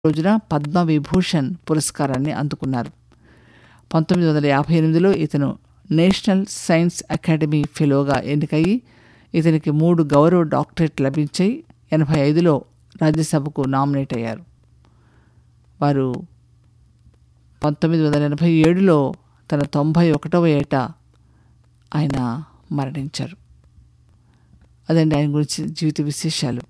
రోజున పద్మవిభూషణ్ పురస్కారాన్ని అందుకున్నారు పంతొమ్మిది వందల యాభై ఎనిమిదిలో ఇతను నేషనల్ సైన్స్ అకాడమీ ఫెలోగా ఎన్నికయ్యి ఇతనికి మూడు గౌరవ డాక్టరేట్ లభించాయి ఎనభై ఐదులో రాజ్యసభకు నామినేట్ అయ్యారు వారు పంతొమ్మిది వందల ఎనభై ఏడులో తన తొంభై ఒకటవ ఏట ఆయన మరణించారు అదండి ఆయన గురించి జీవిత విశేషాలు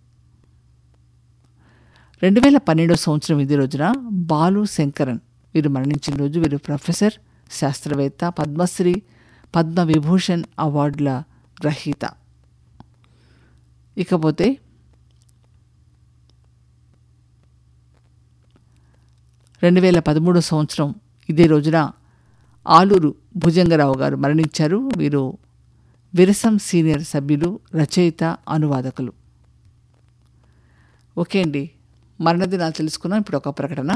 రెండు వేల పన్నెండవ సంవత్సరం ఇదే రోజున బాలు శంకరన్ వీరు మరణించిన రోజు వీరు ప్రొఫెసర్ శాస్త్రవేత్త పద్మశ్రీ పద్మ విభూషణ్ అవార్డుల గ్రహీత ఇకపోతే రెండు వేల పదమూడో సంవత్సరం ఇదే రోజున ఆలూరు భుజంగరావు గారు మరణించారు వీరు విరసం సీనియర్ సభ్యులు రచయిత అనువాదకులు ఓకే అండి మరణదినాలు తెలుసుకున్నాం ఇప్పుడు ఒక ప్రకటన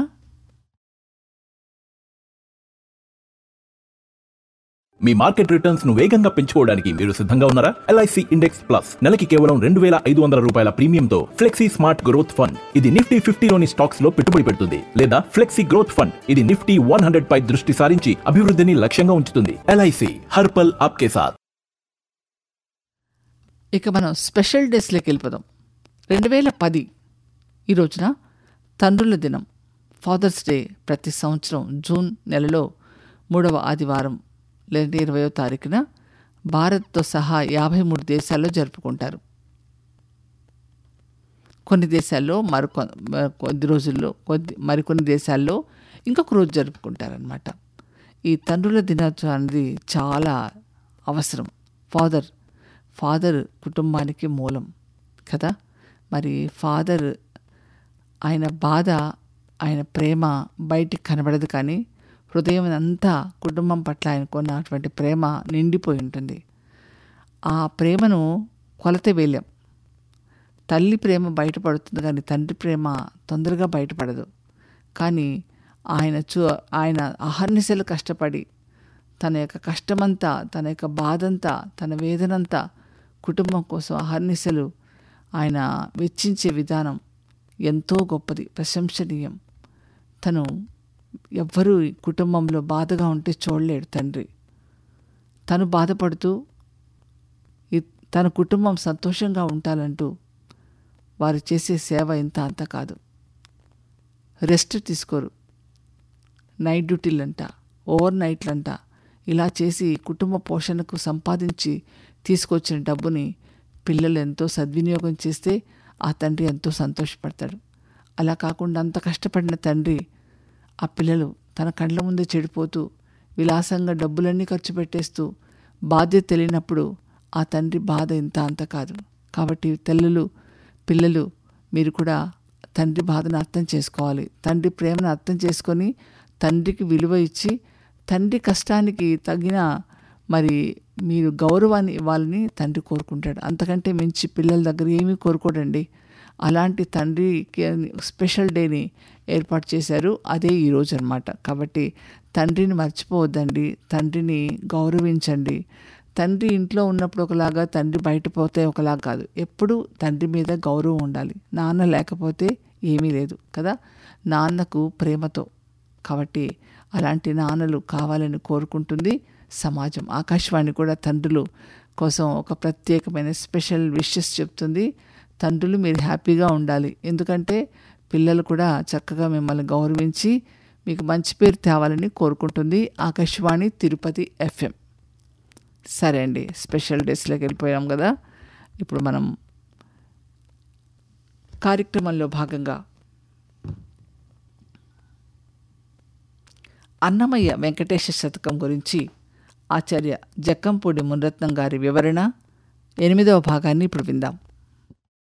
మీ మార్కెట్ రిటర్న్స్ ను వేగంగా పెంచుకోవడానికి మీరు సిద్ధంగా ఉన్నారా ఎల్ఐసి ఇండెక్స్ ప్లస్ నెలకి కేవలం రెండు వేల ఐదు వందల రూపాయల ప్రీమియంతో ఫ్లెక్సీ స్మార్ట్ గ్రోత్ ఫండ్ ఇది నిఫ్టీ ఫిఫ్టీలోని స్టాక్స్ లో పెట్టుబడి పెడుతుంది లేదా ఫ్లెక్సీ గ్రోత్ ఫండ్ ఇది నిఫ్టీ వన్ హండ్రెడ్ పై దృష్టి సారించి అభివృద్ధిని లక్ష్యంగా ఉంచుతుంది ఎల్ఐసి హర్పల్ ఆప్కే సాత్ ఇక మనం స్పెషల్ డేస్లోకి వెళ్ళిపోదాం రెండు వేల పది ఈ రోజున తండ్రుల దినం ఫాదర్స్ డే ప్రతి సంవత్సరం జూన్ నెలలో మూడవ ఆదివారం లేదంటే ఇరవయో తారీఖున భారత్తో సహా యాభై మూడు దేశాల్లో జరుపుకుంటారు కొన్ని దేశాల్లో మరికొ మ- కొద్ది రోజుల్లో కొద్ది మరికొన్ని దేశాల్లో ఇంకొక రోజు జరుపుకుంటారనమాట ఈ తండ్రుల దినోత్సవం అనేది చాలా అవసరం ఫాదర్ ఫాదర్ కుటుంబానికి మూలం కదా మరి ఫాదర్ ఆయన బాధ ఆయన ప్రేమ బయటికి కనబడదు కానీ హృదయం అంతా కుటుంబం పట్ల ఆయనకున్న అటువంటి ప్రేమ నిండిపోయి ఉంటుంది ఆ ప్రేమను కొలత వేలేం తల్లి ప్రేమ బయటపడుతుంది కానీ తండ్రి ప్రేమ తొందరగా బయటపడదు కానీ ఆయన చూ ఆయన అహర్నిశలు కష్టపడి తన యొక్క కష్టమంతా తన యొక్క బాధంతా తన వేదనంతా కుటుంబం కోసం అహర్నిశలు ఆయన వెచ్చించే విధానం ఎంతో గొప్పది ప్రశంసనీయం తను ఎవ్వరూ ఈ కుటుంబంలో బాధగా ఉంటే చూడలేడు తండ్రి తను బాధపడుతూ ఈ తన కుటుంబం సంతోషంగా ఉండాలంటూ వారు చేసే సేవ ఇంత అంత కాదు రెస్ట్ తీసుకోరు నైట్ డ్యూటీలంట ఓవర్ నైట్లంట ఇలా చేసి కుటుంబ పోషణకు సంపాదించి తీసుకొచ్చిన డబ్బుని పిల్లలు ఎంతో సద్వినియోగం చేస్తే ఆ తండ్రి ఎంతో సంతోషపడతాడు అలా కాకుండా అంత కష్టపడిన తండ్రి ఆ పిల్లలు తన కళ్ళ ముందే చెడిపోతూ విలాసంగా డబ్బులన్నీ ఖర్చు పెట్టేస్తూ బాధ్యత తెలియనప్పుడు ఆ తండ్రి బాధ ఇంత అంత కాదు కాబట్టి తల్లులు పిల్లలు మీరు కూడా తండ్రి బాధను అర్థం చేసుకోవాలి తండ్రి ప్రేమను అర్థం చేసుకొని తండ్రికి విలువ ఇచ్చి తండ్రి కష్టానికి తగిన మరి మీరు గౌరవాన్ని ఇవ్వాలని తండ్రి కోరుకుంటాడు అంతకంటే మించి పిల్లల దగ్గర ఏమీ కోరుకోడండి అలాంటి తండ్రికి స్పెషల్ డేని ఏర్పాటు చేశారు అదే ఈరోజు అనమాట కాబట్టి తండ్రిని మర్చిపోవద్దండి తండ్రిని గౌరవించండి తండ్రి ఇంట్లో ఉన్నప్పుడు ఒకలాగా తండ్రి బయట పోతే ఒకలాగా కాదు ఎప్పుడు తండ్రి మీద గౌరవం ఉండాలి నాన్న లేకపోతే ఏమీ లేదు కదా నాన్నకు ప్రేమతో కాబట్టి అలాంటి నాన్నలు కావాలని కోరుకుంటుంది సమాజం ఆకాశవాణి కూడా తండ్రులు కోసం ఒక ప్రత్యేకమైన స్పెషల్ విషెస్ చెప్తుంది తండ్రులు మీరు హ్యాపీగా ఉండాలి ఎందుకంటే పిల్లలు కూడా చక్కగా మిమ్మల్ని గౌరవించి మీకు మంచి పేరు తేవాలని కోరుకుంటుంది ఆకాశవాణి తిరుపతి ఎఫ్ఎం సరే అండి స్పెషల్ డేస్లోకి వెళ్ళిపోయాం కదా ఇప్పుడు మనం కార్యక్రమంలో భాగంగా అన్నమయ్య వెంకటేశ శతకం గురించి ఆచార్య జక్కంపూడి మునరత్నం గారి వివరణ ఎనిమిదవ భాగాన్ని ఇప్పుడు విందాం